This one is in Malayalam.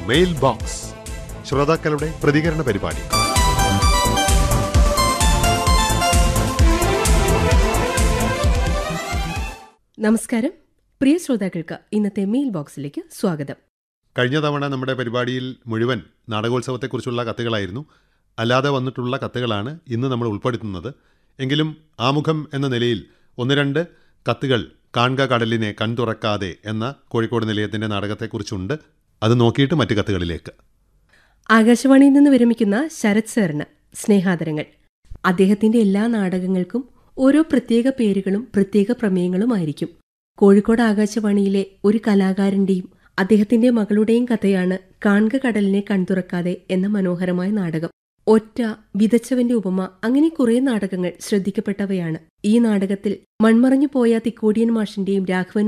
മെയിൽ ബോക്സ് ശ്രോതാക്കളുടെ പ്രതികരണ പരിപാടി നമസ്കാരം പ്രിയ ശ്രോതാക്കൾക്ക് ഇന്നത്തെ മെയിൽ ബോക്സിലേക്ക് സ്വാഗതം കഴിഞ്ഞ തവണ നമ്മുടെ പരിപാടിയിൽ മുഴുവൻ നാടകോത്സവത്തെക്കുറിച്ചുള്ള കത്തുകളായിരുന്നു അല്ലാതെ വന്നിട്ടുള്ള കത്തുകളാണ് ഇന്ന് നമ്മൾ ഉൾപ്പെടുത്തുന്നത് എങ്കിലും ആമുഖം എന്ന നിലയിൽ ഒന്ന് രണ്ട് കത്തുകൾ കാൺക കടലിനെ കൺതുറക്കാതെ എന്ന കോഴിക്കോട് നിലയത്തിൻ്റെ നാടകത്തെക്കുറിച്ചുണ്ട് അത് നോക്കിയിട്ട് മറ്റു കത്തുകളിലേക്ക് ആകാശവാണിയിൽ നിന്ന് വിരമിക്കുന്ന ശരത് സാറിന് സ്നേഹാദരങ്ങൾ അദ്ദേഹത്തിന്റെ എല്ലാ നാടകങ്ങൾക്കും ഓരോ പ്രത്യേക പേരുകളും പ്രത്യേക പ്രമേയങ്ങളുമായിരിക്കും കോഴിക്കോട് ആകാശവാണിയിലെ ഒരു കലാകാരന്റെയും അദ്ദേഹത്തിന്റെ മകളുടെയും കഥയാണ് കാൺക കടലിനെ കൺതുറക്കാതെ എന്ന മനോഹരമായ നാടകം ഒറ്റ വിതച്ചവന്റെ ഉപമ അങ്ങനെ കുറെ നാടകങ്ങൾ ശ്രദ്ധിക്കപ്പെട്ടവയാണ് ഈ നാടകത്തിൽ മൺമറഞ്ഞു പോയ തിക്കോടിയൻ മാഷിന്റെയും രാഘവൻ